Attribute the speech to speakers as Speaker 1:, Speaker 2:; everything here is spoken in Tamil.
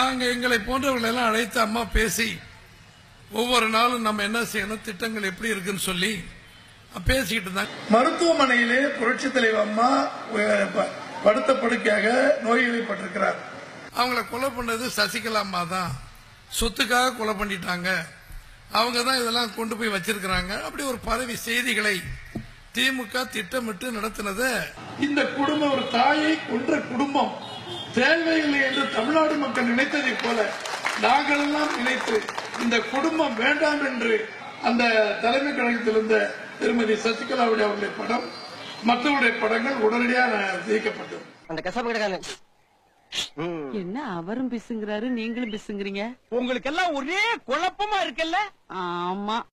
Speaker 1: நாங்க எங்களை போன்றவர்கள் எல்லாம் அழைத்து அம்மா பேசி ஒவ்வொரு நாளும் நம்ம என்ன செய்யணும் திட்டங்கள் எப்படி இருக்குன்னு சொல்லி பேசிக்கிட்டு இருந்தாங்க
Speaker 2: மருத்துவமனையிலே புரட்சி தலைவர் அம்மா உய- ப- படுத்த படுக்கையாக நோய்வாய்ப்பட்டிருக்கிறார்
Speaker 1: அவங்கள கொலை பண்ணது சசிகலா அம்மா தான் சொத்துக்காக கொலை பண்ணிட்டாங்க அவங்க தான் இதெல்லாம் கொண்டு போய் வச்சிருக்கிறாங்க அப்படி ஒரு பதவி செய்திகளை திமுக திட்டமிட்டு நடத்தினதை
Speaker 2: இந்த குடும்பம் ஒரு தாயை கொன்ற குடும்பம் தேவையில்லை என்று தமிழ்நாடு மக்கள் நினைத்ததைப் போல நாங்கள் எல்லாம் நினைத்து இந்த குடும்பம் வேண்டாம் என்று அந்த தலைமை கழகத்தில் இருந்த திருமதி சசிகலாவுடைய அவருடைய படம் மற்றவருடைய படங்கள் உடனடியாக நீக்கப்பட்டது
Speaker 3: அந்த கசாப்பு கிடக்கான
Speaker 4: என்ன அவரும் பிசுங்கிறாரு நீங்களும் பிசுங்கிறீங்க
Speaker 5: உங்களுக்கு எல்லாம் ஒரே குழப்பமா இருக்குல்ல
Speaker 4: ஆமா